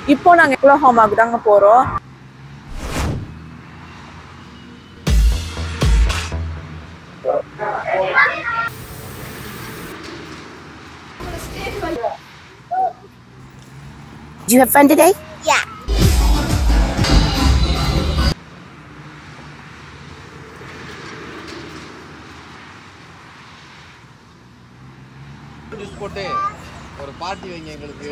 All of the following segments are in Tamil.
இப்போ நாங்க எக்லோஹாமாக்கு தாங்க போறோம் Did you have fun today? Yeah. Juice போட்டு ஒரு பார்ட்டி வைங்க எங்களுக்கு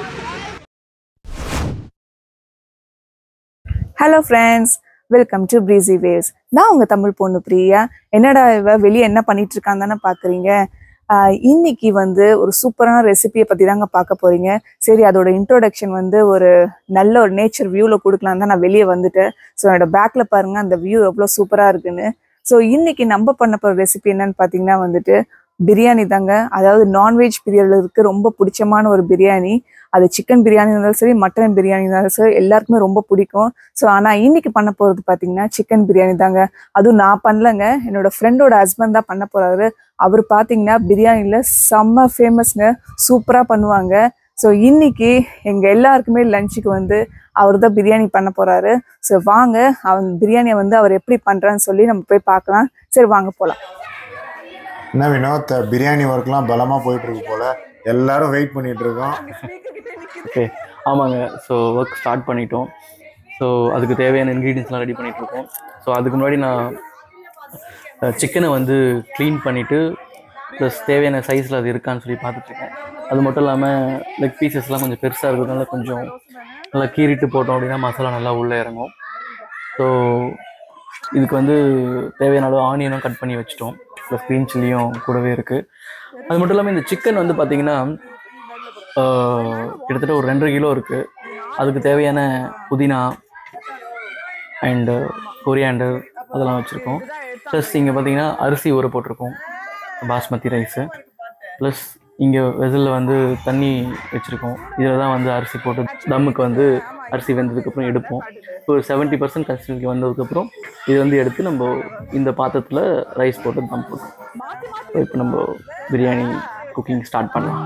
hello friends welcome to breezy waves நான் உங்க தமிழ் பொண்ணு பிரியா என்னடா இவ வெளியே என்ன பண்ணிட்டு இருக்கான்னு தானே பாக்குறீங்க ஆஹ் இன்னைக்கு வந்து ஒரு சூப்பரான ரெசிபியை பத்தி தாங்க பார்க்க போறீங்க சரி அதோட இன்ட்ரோடக்ஷன் வந்து ஒரு நல்ல ஒரு நேச்சர் வியூவில் கொடுக்கலாம் தான் நான் வெளியே வந்துட்டேன் ஸோ என்னோட பேக்ல பாருங்க அந்த வியூ எவ்வளோ சூப்பரா இருக்குன்னு ஸோ இன்னைக்கு நம்ம பண்ண போற ரெசிபி என்னன்னு பார்த்தீங்கன்னா வந்துட்டு பிரியாணி தாங்க அதாவது நான்வெஜ் பிரியர்களுக்கு ரொம்ப பிடிச்சமான ஒரு பிரியாணி அது சிக்கன் பிரியாணி இருந்தாலும் சரி மட்டன் பிரியாணி இருந்தாலும் சரி எல்லாருக்குமே ரொம்ப பிடிக்கும் ஸோ ஆனால் இன்னைக்கு பண்ண போகிறது பார்த்தீங்கன்னா சிக்கன் பிரியாணி தாங்க அதுவும் நான் பண்ணலங்க என்னோட ஃப்ரெண்டோட ஹஸ்பண்ட் தான் பண்ண போறாரு அவர் பார்த்தீங்கன்னா பிரியாணியில் செம்ம ஃபேமஸ்ங்க சூப்பராக பண்ணுவாங்க ஸோ இன்னைக்கு எங்கள் எல்லாருக்குமே லஞ்சுக்கு வந்து அவர் தான் பிரியாணி பண்ண போறாரு ஸோ வாங்க அவன் பிரியாணியை வந்து அவர் எப்படி பண்ணுறான்னு சொல்லி நம்ம போய் பார்க்கலாம் சரி வாங்க போகலாம் என்ன வினோத் பிரியாணி ஒர்க்லாம் பலமாக போயிட்டு இருக்கு போல எல்லாரும் வெயிட் பண்ணிட்டு இருக்கோம் ஓகே ஆமாங்க ஸோ ஒர்க் ஸ்டார்ட் பண்ணிட்டோம் ஸோ அதுக்கு தேவையான இன்க்ரீடியன்ஸ்லாம் ரெடி பண்ணிகிட்ருக்கோம் ஸோ அதுக்கு முன்னாடி நான் சிக்கனை வந்து க்ளீன் பண்ணிவிட்டு ப்ளஸ் தேவையான சைஸில் அது இருக்கான்னு சொல்லி பார்த்துட்ருக்கேன் அது மட்டும் இல்லாமல் லெக் பீசஸ்லாம் கொஞ்சம் பெருசாக இருக்கிறதுனால கொஞ்சம் நல்லா கீறிட்டு போட்டோம் அப்படின்னா மசாலா நல்லா உள்ளே இறங்கும் ஸோ இதுக்கு வந்து தேவையான அளவு ஆனியனும் கட் பண்ணி வச்சிட்டோம் ப்ளஸ் க்ரீன் சில்லியும் கூடவே இருக்குது அது மட்டும் இல்லாமல் இந்த சிக்கன் வந்து பார்த்திங்கன்னா ஆஹ் கிட்டத்தட்ட ஒரு ரெண்டரை கிலோ இருக்குது அதுக்கு தேவையான புதினா அண்டு கொரியாண்டர் அதெல்லாம் வச்சுருக்கோம் ப்ளஸ் இங்கே பார்த்தீங்கன்னா அரிசி ஊற போட்டிருக்கோம் பாஸ்மதி ரைஸு ப்ளஸ் இங்கே வெசலில் வந்து தண்ணி வச்சுருக்கோம் இதில் தான் வந்து அரிசி போட்டு தம்முக்கு வந்து அரிசி வெந்ததுக்கப்புறம் எடுப்போம் ஒரு செவன்ட்டி பர்சன்ட் கன்சிஸ்டன்சி வந்ததுக்கப்புறம் இது வந்து எடுத்து நம்ம இந்த பாத்திரத்தில் ரைஸ் போட்டு தம் போட்டோம் ஸோ இப்போ நம்ம பிரியாணி குக்கிங் ஸ்டார்ட் பண்ணலாம்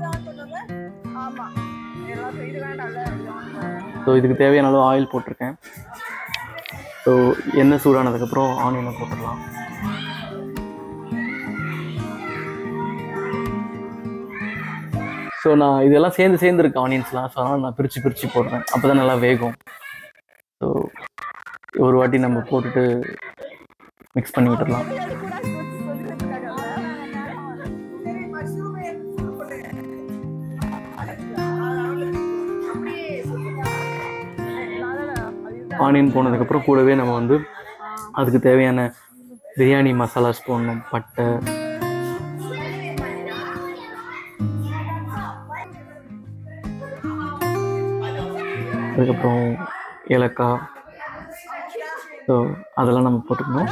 ஸோ இதுக்கு தேவையான அளவு ஆயில் போட்டிருக்கேன் ஸோ எண்ணெய் சூடானதுக்கப்புறம் ஆனியனை போட்டுடலாம் ஸோ நான் இதெல்லாம் சேர்ந்து சேர்ந்து இருக்கு ஆனியன்ஸ்லாம் ஸோ அதனால் நான் பிரித்து பிரித்து போடுறேன் அப்போ தான் நல்லா வேகும் ஸோ ஒரு வாட்டி நம்ம போட்டுட்டு மிக்ஸ் பண்ணி விட்டுடலாம் ஆனியன் போனதுக்கப்புறம் கூடவே நம்ம வந்து அதுக்கு தேவையான பிரியாணி மசாலாஸ் போடணும் பட்டை அதுக்கப்புறம் ஏலக்காய் ஸோ அதெல்லாம் நம்ம போட்டுக்கணும்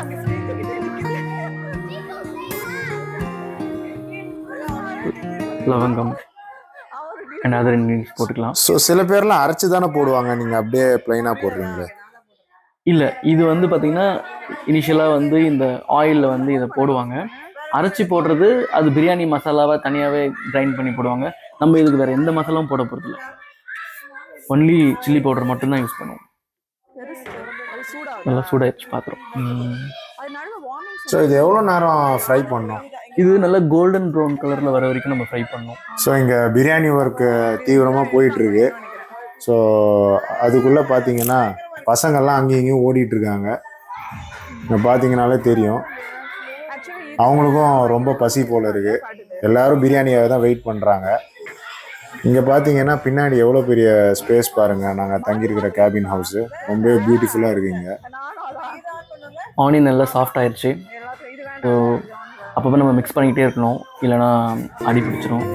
லவங்கம் அண்ட் அதர் இன்க்ரீடியன்ஸ் போட்டுக்கலாம் ஸோ சில பேர்லாம் அரைச்சு தானே போடுவாங்க நீங்கள் அப்படியே ப்ளைனாக போடுறீங்களே இல்லை இது வந்து பார்த்தீங்கன்னா இனிஷியலாக வந்து இந்த ஆயிலில் வந்து இதை போடுவாங்க அரைச்சி போடுறது அது பிரியாணி மசாலாவை தனியாகவே கிரைண்ட் பண்ணி போடுவாங்க நம்ம இதுக்கு வேறு எந்த மசாலாவும் போட போகிறதில்ல ஒன்லி சில்லி பவுடர் மட்டும்தான் யூஸ் பண்ணுவோம் நல்லா சூடாயிடுச்சு பாத்திரம் ம். ஸோ இது எவ்வளோ நேரம் ஃப்ரை பண்ணோம் இது நல்லா கோல்டன் ப்ரௌன் கலரில் வர வரைக்கும் நம்ம ஃப்ரை பண்ணோம் ஸோ இங்கே பிரியாணி ஒர்க்கு தீவிரமாக போயிட்டுருக்கு ஸோ அதுக்குள்ளே பார்த்தீங்கன்னா பசங்கள்லாம் அங்கேயும் இங்கேயும் ஓடிட்டு இருக்காங்க இங்கே பார்த்தீங்கனாலே தெரியும் அவங்களுக்கும் ரொம்ப பசி போல இருக்கு எல்லாரும் பிரியாணியாக தான் வெயிட் பண்ணுறாங்க இங்கே பார்த்தீங்கன்னா பின்னாடி எவ்வளோ பெரிய ஸ்பேஸ் பாருங்கள் நாங்கள் தங்கியிருக்கிற கேபின் ஹவுஸு ரொம்ப பியூட்டிஃபுல்லாக இருக்குங்க ஆனியன் நல்லா சாஃப்ட் ஆயிடுச்சு ஸோ அப்பப்போ நம்ம மிக்ஸ் பண்ணிக்கிட்டே இருக்கணும் இல்லைன்னா அடி பிடிச்சிரும்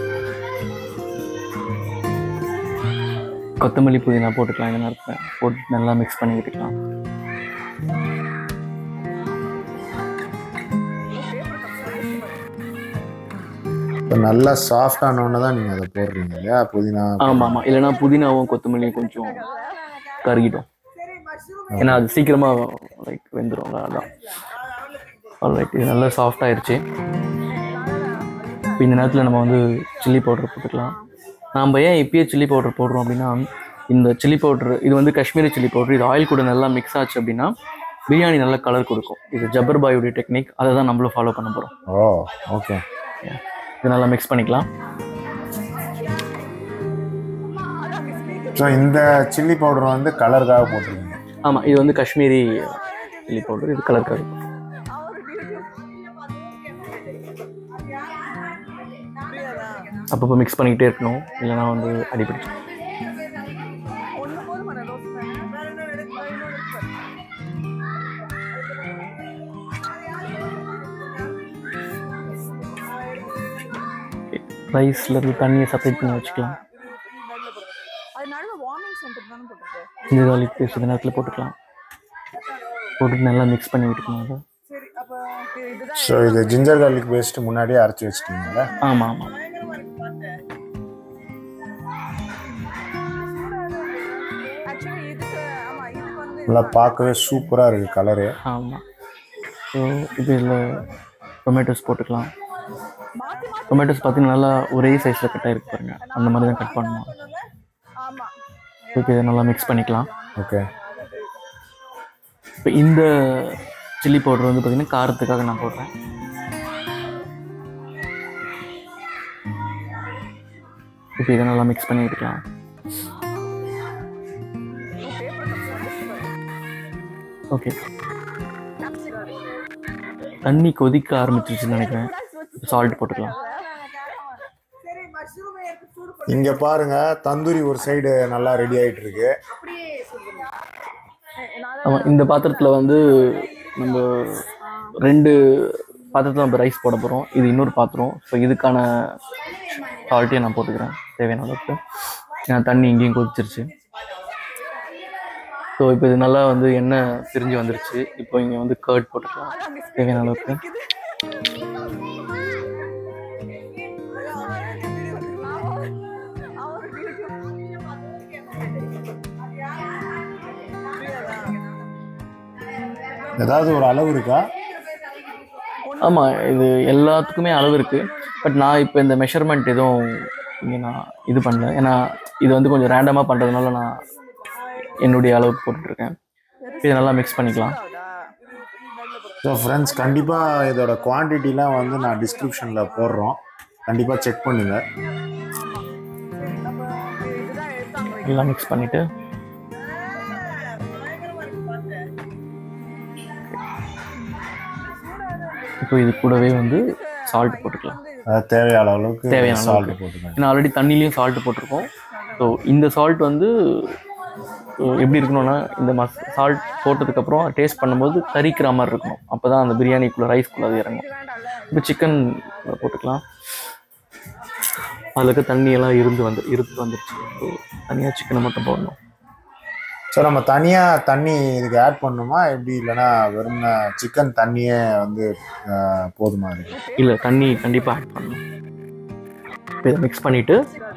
கொத்தமல்லி புதினா போட்டுக்கலாம் இந்த நேரத்தில் போட்டு நல்லா மிக்ஸ் பண்ணி விட்டுக்கலாம் இப்போ நல்லா சாஃப்டானோன்னு தான் நீங்கள் அதை போடுறீங்க இல்லையா புதினா ஆமாம் ஆமாம் இல்லைன்னா புதினாவும் கொத்தமல்லியும் கொஞ்சம் கருகிடும் ஏன்னா அது சீக்கிரமாக லைக் வெந்துடும் அதான் ரைட் இது நல்லா சாஃப்ட் ஆயிடுச்சு இப்போ இந்த நேரத்தில் நம்ம வந்து சில்லி பவுடர் போட்டுக்கலாம் நாம் ஏன் இப்பயே சில்லி பவுடர் போடுறோம் அப்படின்னா இந்த சில்லி பவுட்ரு இது வந்து காஷ்மீரி சில்லி பவுட்ரு இது ஆயில் கூட நல்லா மிக்ஸ் ஆச்சு அப்படின்னா பிரியாணி நல்ல கலர் கொடுக்கும் இது ஜப்பர் பாயுடைய டெக்னிக் அதை தான் நம்மளும் ஃபாலோ பண்ண போகிறோம் ஓ ஓகே இது நல்லா மிக்ஸ் பண்ணிக்கலாம் ஸோ இந்த சில்லி பவுடர் வந்து கலருக்காக போட்டிருக்கீங்க ஆமாம் இது வந்து காஷ்மீரி சில்லி பவுடர் இது கலர் கலர் அப்பப்போ மிக்ஸ் பண்ணிக்கிட்டே இருக்கணும் இல்லைன்னா வந்து அடிப்பிடிச்சு ரைஸ்ல இருந்து தண்ணியை செப்பரேட் பண்ணி வச்சுக்கலாம் அது நடுவில் வார்மிங் சென்டர் தானே போட்டிருக்கு இந்த garlic பேஸ்ட் இந்த நேரத்தில் போட்டுக்கலாம் போட்டுட்டு நல்லா மிக்ஸ் பண்ணி விட்டுக்கணும் அதை சரி அப்போ இதுதான் ஸோ இது ஜிஞ்சர் garlic பேஸ்ட் முன்னாடியே அரைச்சி வச்சிட்டீங்கல்ல ஆமாம் ஆமாம் ஆக்சுவலி இதுக்கு ஆமா இதுக்கு வந்து நல்லா பார்க்கவே சூப்பராக இருக்குது கலரு ஆமாம் ஸோ இது இதில் டொமேட்டோஸ் போட்டுக்கலாம் மாத்தி மாத்தி டொமேட்டோஸ் பார்த்தீங்கன்னா நல்லா ஒரே சைஸில் கட் ஆகிருக்கு பாருங்க அந்த மாதிரி தான் கட் பண்ணணும் ஆமா ஓகே இதை நல்லா மிக்ஸ் பண்ணிக்கலாம் ஓகே இப்போ இந்த சில்லி பவுடர் வந்து பார்த்தீங்கன்னா காரத்துக்காக நான் போடுறேன் இப்போ இதை நல்லா மிக்ஸ் பண்ணி விட்டுக்கலாம் ஓகே தண்ணி கொதிக்க ஆரம்பிச்சிருச்சுன்னு நினைக்கிறேன் சால்ட் போட்டுக்கலாம் சரி மஷ்ரூம் எடுத்து சூடு இங்கே பாருங்க தந்தூரி ஒரு சைடு நல்லா ரெடி ஆயிட்டு இருக்கு ஆமாம் இந்த பாத்திரத்தில் வந்து நம்ம ரெண்டு பாத்திரத்தில் நம்ம ரைஸ் போட போகிறோம் இது இன்னொரு பாத்திரம் ஸோ இதுக்கான சால்ட்டையும் நான் போட்டுக்கிறேன் தேவையான அளவுக்கு ஏன்னா தண்ணி இங்கேயும் கொதிச்சிருச்சு ஸோ இப்போ இது நல்லா வந்து எண்ணெய் பிரிஞ்சு வந்துருச்சு இப்போ இங்கே வந்து கர்ட் போட்டுக்கலாம் தேவையான அளவுக்கு ஏதாவது ஒரு அளவு இருக்கா ஆமாம் இது எல்லாத்துக்குமே அளவு இருக்குது பட் நான் இப்போ இந்த மெஷர்மெண்ட் எதுவும் இங்கே நான் இது பண்ணல ஏன்னா இது வந்து கொஞ்சம் ரேண்டமாக பண்ணுறதுனால நான் என்னுடைய அளவுக்கு போட்டுட்ருக்கேன் இதை நல்லா மிக்ஸ் பண்ணிக்கலாம் ஸோ ஃப்ரெண்ட்ஸ் கண்டிப்பாக இதோட குவான்டிட்டிலாம் வந்து நான் டிஸ்கிரிப்ஷனில் போடுறோம் கண்டிப்பாக செக் பண்ணுங்கள் எல்லாம் மிக்ஸ் பண்ணிவிட்டு இப்போ இது கூடவே வந்து சால்ட் போட்டுக்கலாம் அதாவது தேவையான அளவுக்கு தேவையான சால்ட் அளவுக்கு. போட்டுக்கோங்க ஏன்னா ஆல்ரெடி தண்ணிலையும் சால்ட் போட்டிருக்கோம் ஸோ இந்த சால்ட் வந்து அஹ், எப்படி இருக்கணும்னா இந்த மஸ் சால்ட் போட்டதுக்கப்புறம் டேஸ்ட் பண்ணும்போது கறிக்கிற மாதிரி இருக்கணும் அப்போ தான் அந்த பிரியாணிக்குள்ளே ரைஸ்க்குள்ளே அது இறங்கும் இப்போ சிக்கன் போட்டுக்கலாம் அதில் இருக்க தண்ணியெல்லாம் இருந்து வந்து இருந்து வந்துருச்சு ஸோ தனியாக சிக்கனை மட்டும் போடணும் ஸோ நம்ம தனியாக தண்ணி இதுக்கு ஆட் பண்ணணுமா எப்படி இல்லைன்னா வெறும் சிக்கன் தண்ணியே வந்து அஹ், போதுமா இருக்கு இல்லை தண்ணி கண்டிப்பாக ஆட் பண்ணணும் இப்போ இதை மிக்ஸ் பண்ணிவிட்டு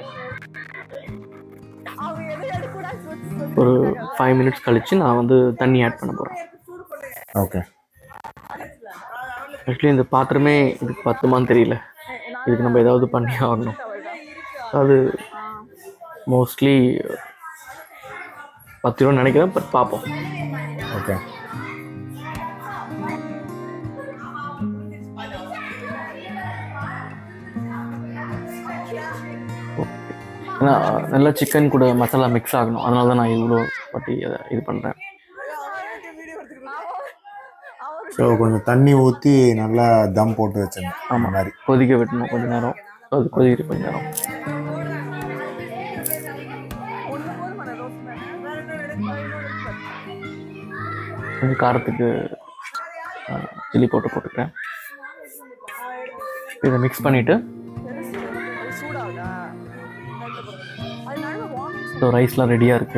ஒரு ஃபைவ் மினிட்ஸ் கழித்து நான் வந்து தண்ணி ஆட் பண்ண போகிறேன் ஓகே ஆக்சுவலி இந்த பாத்திரமே இதுக்கு பத்துமான்னு தெரியல இதுக்கு நம்ம ஏதாவது பண்ணி ஆகணும் அது மோஸ்ட்லி பத்து நினைக்கிறேன் பட் பார்ப்போம் ஓகே ஏன்னா நல்லா சிக்கன் கூட மசாலா மிக்ஸ் ஆகணும் அதனால தான் நான் இவ்வளோ வாட்டி அதை இது பண்ணுறேன் ஸோ கொஞ்சம் தண்ணி ஊற்றி நல்லா தம் போட்டு வச்சிருந்தேன் அந்த மாதிரி கொதிக்க விட்டணும் கொஞ்ச நேரம் அது கொதிக்கிட்டு கொஞ்ச நேரம் கொஞ்சம் காரத்துக்கு சில்லி போட்டு போட்டுக்கிறேன் இதை மிக்ஸ் பண்ணிவிட்டு சூடாகுதா அது நடுவில் வார்மிங் ஸோ ரைஸ்லாம் ரெடியாக இருக்குது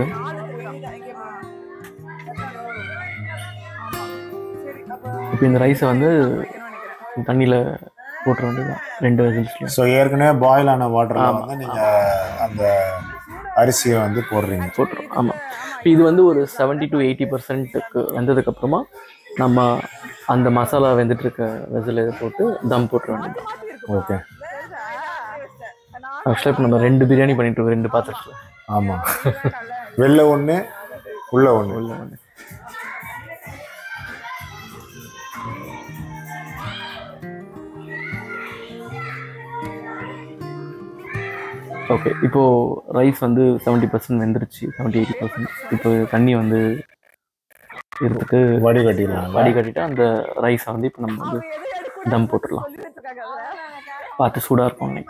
இப்போ இந்த ரைஸை வந்து தண்ணியில் போட்டுற வேண்டியதுதான் ரெண்டு விசில்ஸ்லையும் ஸோ ஏற்கனவே பாயில் ஆன வாட்டரில் வந்து நீங்கள் அந்த அரிசியை வந்து போடுறீங்க போட்டுரும் ஆமாம் இப்போ இது வந்து ஒரு செவன்ட்டி டு எயிட்டி பர்சன்ட்டுக்கு வந்ததுக்கப்புறமா நம்ம அந்த மசாலா வெந்துட்டு இருக்க வெசில் இதை போட்டு தம் போட்டுற வேண்டியது ஓகே ஆக்சுவலாக இப்போ நம்ம ரெண்டு பிரியாணி பண்ணிட்டு இருக்கோம் ரெண்டு பாத்திரத்தில் ஆமாம் வெளில ஒன்று உள்ள ஒன்று உள்ள வந்து ஓகே இப்போ ரைஸ் வந்து செவன்ட்டி பர்சன்ட் வெந்துருச்சு செவன்ட்டி எயிட்டி பர்சன்ட் இப்போ தண்ணி வந்து எடுத்துட்டு வடி கட்டிடலாம் வடி கட்டிட்டு அந்த ரைஸை வந்து இப்போ நம்ம வந்து தம் போட்டுடலாம் பார்த்து சூடாக இருக்கும் அன்னைக்கு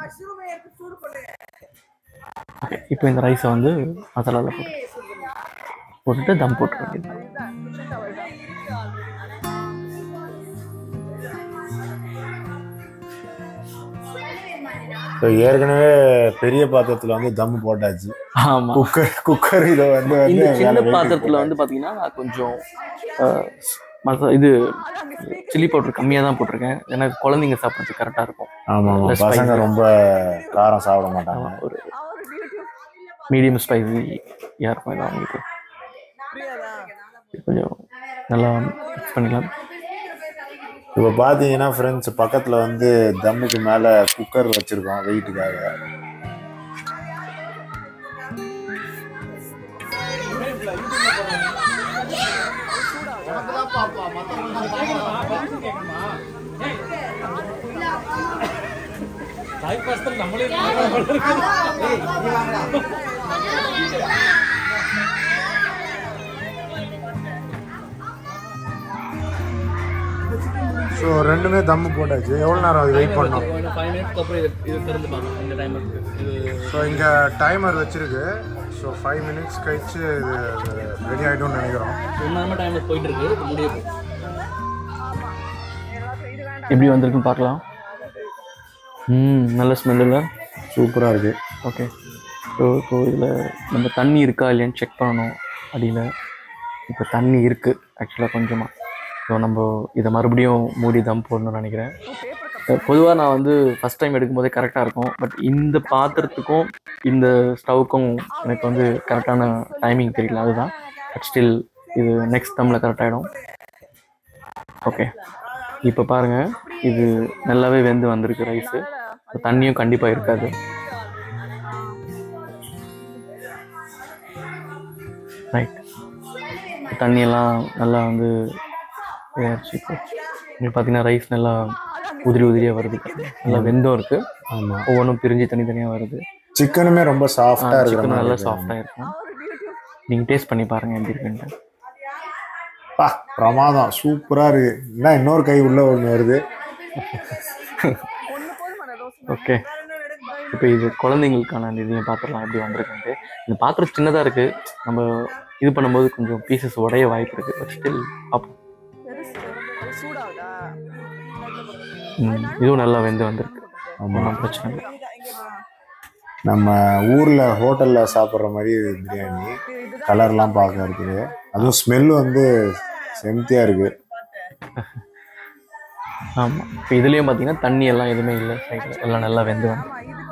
ஓகே இப்போ இந்த ரைஸை வந்து மசாலாவில் போட்டு போட்டுட்டு தம் போட்டுற வேண்டியது இப்போ ஏற்கனவே பெரிய பாத்திரத்தில் வந்து தம் போட்டாச்சு ஆமாம் குக்கர் குக்கர் இதை வந்து வந்து இந்த சின்ன வேலை weight பாத்திரத்தில் வந்து பார்த்தீங்கன்னா நான் கொஞ்சம் அஹ், மசா இது சில்லி பவுடர் கம்மியாக தான் போட்டிருக்கேன் ஏன்னா குழந்தைங்க சாப்பிட்றதுக்கு கரெக்டாக இருக்கும் ஆமாம் ஆமாம் Less பசங்க spicy. ரொம்ப காரம் சாப்பிட மாட்டாங்க ஆமா, ஒரு மீடியம் ஸ்பைசியாக இருக்கும் இது அவங்களுக்கு இது கொஞ்சம் நல்லா mix பண்ணிக்கலாம் இப்போ பார்த்தீங்கன்னா ஃப்ரெண்ட்ஸ் பக்கத்தில் வந்து தம்முக்கு மேலே குக்கர் வச்சுருக்கோம் வெயிட்டுக்காக ஸோ ரெண்டுமே தம்மு போட்டாச்சு எவ்வளோ நேரம் அது வெயிட் பண்ணோம் ஃபைவ் மினிட்ஸ்க்கு அப்புறம் இது இது திறந்து பார்க்கலாம் இந்த டைம் இது ஸோ இங்கே டைமர் வச்சுருக்கு ஸோ ஃபைவ் மினிட்ஸ் கழிச்சு இது ரெடி ஆகிடும்னு நினைக்கிறோம் ரொம்ப நேரமாக டைமில் போயிட்டு இருக்கு இப்போ முடிய போகுது எப்படி வந்திருக்குன்னு பார்க்கலாம் ம் நல்ல ஸ்மெல் இல்லை சூப்பராக இருக்குது ஓகே ஸோ இப்போ இதில் நம்ம தண்ணி இருக்கா இல்லையான்னு செக் பண்ணணும் அடியில் இப்போ தண்ணி இருக்குது ஆக்சுவலாக கொஞ்சமாக ஸோ நம்ம இதை மறுபடியும் மூடி தம் போடணும்னு நினைக்கிறேன் பொதுவாக நான் வந்து ஃபஸ்ட் டைம் எடுக்கும்போதே கரெக்டாக இருக்கும் பட் இந்த பாத்திரத்துக்கும் இந்த ஸ்டவ்வுக்கும் எனக்கு வந்து கரெக்டான டைமிங் தெரியல அதுதான் பட் ஸ்டில் இது நெக்ஸ்ட் தம்மில் கரெக்டாகிடும் ஓகே இப்போ பாருங்கள் இது நல்லாவே வெந்து வந்திருக்கு ரைஸு தண்ணியும் கண்டிப்பாக இருக்காது ரைட் தண்ணியெல்லாம் நல்லா வந்து இதாகிடுச்சு இப்போ உங்களுக்கு பார்த்தீங்கன்னா ரைஸ் நல்லா உதிரி உதிரியாக வருது நல்லா வெந்தும் இருக்குது ஆமாம் ஒவ்வொன்றும் பிரிஞ்சு தனித்தனியாக வருது சிக்கனுமே ரொம்ப சாஃப்டாக இருக்கிற சிக்கன் மாதிரி நல்லா இருக்கு. சாஃப்டாக இருக்கும் நீங்கள் டேஸ்ட் பண்ணி பாருங்கள் எப்படி இருக்குன்ட்டு பா பிரமாதம் சூப்பராக இருக்கு என்ன இன்னொரு கை உள்ள ஒன்று வருது ஓகே இப்போ இது குழந்தைங்களுக்கான அந்த இதையும் பார்த்துடலாம் எப்படி வந்திருக்குன்ட்டு இந்த பாத்திரம் சின்னதாக இருக்குது நம்ம இது பண்ணும்போது கொஞ்சம் பீசஸ் உடைய வாய்ப்பு இருக்குது பட் ஸ்டில் பார்ப்போம் ம், இதுவும் நல்லா வெந்து வந்திருக்கு ஆமாம் ஒன்றும் பிரச்சனை இல்லை நம்ம ஊரில் ஹோட்டலில் சாப்பிட்ற மாதிரி இது பிரியாணி கலர்லாம் பார்க்க இருக்குது அதுவும் ஸ்மெல் வந்து செம்தியாக இருக்குது ஆமாம் இப்போ இதுலேயும் பார்த்தீங்கன்னா தண்ணி எல்லாம் எதுவுமே இல்லை சைடில் எல்லாம் நல்லா வெந்து வந்து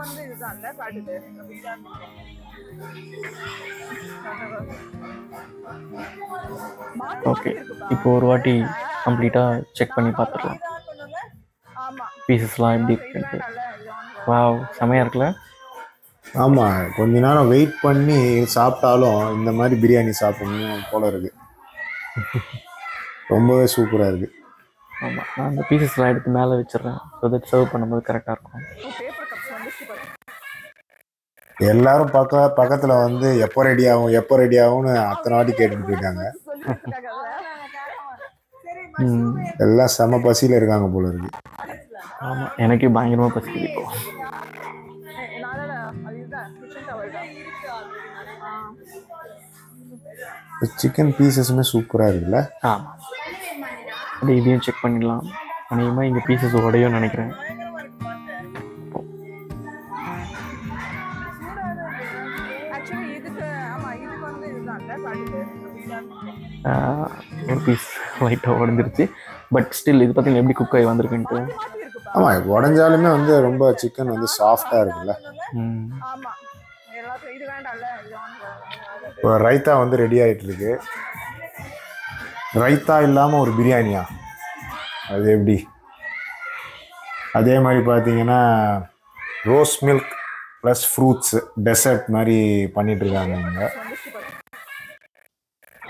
ஓகே இப்போ ஒரு வாட்டி கம்ப்ளீட்டாக செக் பண்ணி பார்த்துடலாம் பீசஸ்லாம் எப்படி இருக்குன்ட்டு வாவ் செமையாக இருக்குல்ல ஆமாம் கொஞ்ச நேரம் வெயிட் பண்ணி சாப்பிட்டாலும் இந்த மாதிரி பிரியாணி சாப்பிடணும் போல இருக்கு ரொம்பவே சூப்பராக இருக்குது ஆமாம் நான் அந்த பீசஸ்லாம் எடுத்து மேலே வச்சிடுறேன் ஸோ தட் சர்வ் பண்ணும்போது கரெக்டாக இருக்கும் எல்லாரும் பக்க பக்கத்தில் வந்து எப்போ ரெடி ஆகும் எப்போ ரெடி ஆகும்னு அத்தனை வாட்டி கேட்டுட்டு போயிட்டாங்க ம் எல்லாம் செம பசியில் இருக்காங்க போல இருக்கு ஆமாம் எனக்கே பயங்கரமாக பசிக்குது இப்போ சிக்கன் பீசஸுமே சூப்பராக இருக்குல்ல ஆமாம் அப்படியே இதையும் செக் பண்ணிடலாம் அநேகமாக இங்கே பீசஸ் உடையும் நினைக்கிறேன் ஆக்சுவலி இதுக்கு ஆமா இதுக்கு வந்து இதுதான் பாட்டு ஆஹ், ஒரு பீஸ் லைட்டாக உடஞ்சிருச்சு பட் ஸ்டில் இது பார்த்தீங்கன்னா எப்படி குக் ஆகி வந்திருக்குன்ட்டு ஆமாம் உடஞ்சாலுமே வந்து ரொம்ப சிக்கன் வந்து சாஃப்டாக இருக்குல்ல ம் ஆமா எல்லாத்துக்கும் இது வேண்டாம்ல இது வாங்க இப்போ ரைத்தா வந்து ரெடி ஆகிட்டு இருக்கு ரைத்தா இல்லாமல் ஒரு பிரியாணியா அது எப்படி அதே மாதிரி பார்த்தீங்கன்னா rose milk plus fruits dessert மாதிரி பண்ணிட்டு இருக்காங்க இங்கே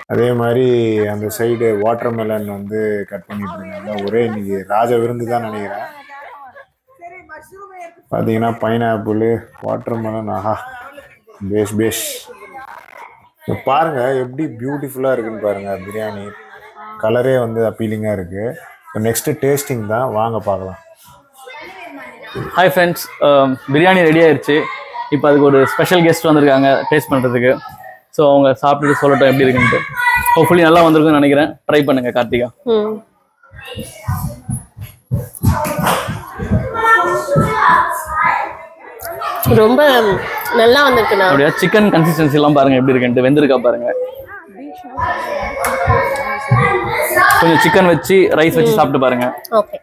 அதே மாதிரி அந்த சைடு வாட்டர் மெலன் வந்து கட் பண்ணிட்டு இருக்காங்க ஒரே இன்னைக்கு ராஜ விருந்து தான் நினைக்கிறேன் பார்த்தீங்கன்னா பைனாப்பிள் வாட்டர் மெலன் ஆஹா பேஸ் பேஸ் இங்க பாருங்க எப்படி பியூட்டிஃபுல்லாக இருக்குன்னு பாருங்க பிரியாணி கலரே வந்து அப்பீலிங்காக இருக்கு நெக்ஸ்ட் டேஸ்டிங் தான் வாங்க பார்க்கலாம் ஹாய் ஃப்ரெண்ட்ஸ் பிரியாணி ரெடி ஆயிருச்சு இப்போ அதுக்கு ஒரு ஸ்பெஷல் கெஸ்ட் வந்திருக்காங்க டேஸ்ட் பண்ணுறதுக்கு ஸோ அவங்க சாப்பிட்டுட்டு சொல்லட்டும் எப்படி இருக்குன்ட்டு ஹோப்ஃபுல்லி நல்லா வந்திருக்குன்னு நினைக்கிறேன் ட்ரை பண்ணுங்க கார்த்திகா ம் ரொம்ப நல்லா வந்திருக்குண்ணா அப்படியா சிக்கன் கன்சிஸ்டன்சி எல்லாம் பாருங்க எப்படி இருக்குன்ட்டு வெந்திருக்கா பாருங்க கொஞ்சம் சிக்கன் வச்சு ரைஸ் வச்சு சாப்பிட்டு பாருங்க ஓகே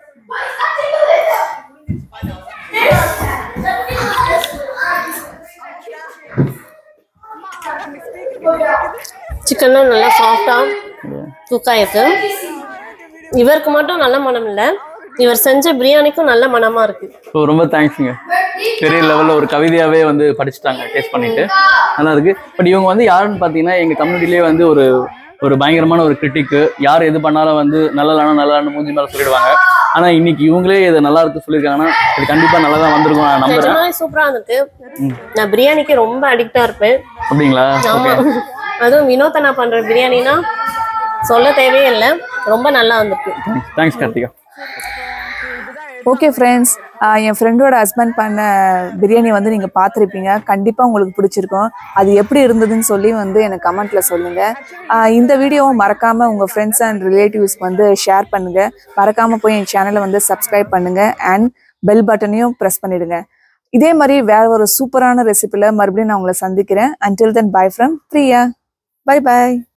சிக்கனும் நல்லா சாஃப்டாக குக் ஆயிருக்கு இவருக்கு மட்டும் நல்ல மனம் இல்லை இவர் செஞ்ச பிரியாணிக்கும் நல்ல மனமா இருக்கு ஸோ ரொம்ப தேங்க்ஸுங்க பெரிய லெவலில் ஒரு கவிதையாவே வந்து படிச்சுட்டாங்க டேஸ்ட் பண்ணிட்டு நல்லா இருக்கு பட் இவங்க வந்து யாருன்னு பார்த்தீங்கன்னா எங்கள் கம்யூனிட்டிலேயே வந்து ஒரு ஒரு பயங்கரமான ஒரு கிரிட்டிக்கு யார் எது பண்ணாலும் வந்து நல்லா இல்லைனா நல்லா இல்லைன்னு மூஞ்சி மேலே சொல்லிடுவாங்க ஆனால் இன்னைக்கு இவங்களே இது நல்லா இருக்கு சொல்லியிருக்காங்கன்னா இது கண்டிப்பாக நல்லா தான் வந்திருக்கும் நான் நம்புறேன் நிஜமாவே சூப்பரா இருந்திருக்கு நான் பிரியாணிக்கு ரொம்ப அடிக்டா இருப்பேன் அப்படிங்களா ஆமா அதுவும் வினோதனா பண்ற பிரியாணினா சொல்ல தேவையே இல்லை ரொம்ப நல்லா வந்திருக்கு தேங்க்ஸ் கார்த்திகா ஓகே ஃப்ரெண்ட்ஸ் என் ஃப்ரெண்டோட ஹஸ்பண்ட் பண்ண பிரியாணி வந்து நீங்கள் பார்த்துருப்பீங்க கண்டிப்பாக உங்களுக்கு பிடிச்சிருக்கும் அது எப்படி இருந்ததுன்னு சொல்லி வந்து எனக்கு கமெண்ட்டில் சொல்லுங்கள் இந்த வீடியோவை மறக்காமல் உங்கள் ஃப்ரெண்ட்ஸ் அண்ட் ரிலேட்டிவ்ஸ்க்கு வந்து ஷேர் பண்ணுங்கள் மறக்காமல் போய் என் சேனலை வந்து சப்ஸ்கிரைப் பண்ணுங்கள் அண்ட் பெல் பட்டனையும் ப்ரெஸ் பண்ணிடுங்க இதே மாதிரி வேற ஒரு சூப்பரான ரெசிபியில் மறுபடியும் நான் உங்களை சந்திக்கிறேன் until then bye from Priya bye by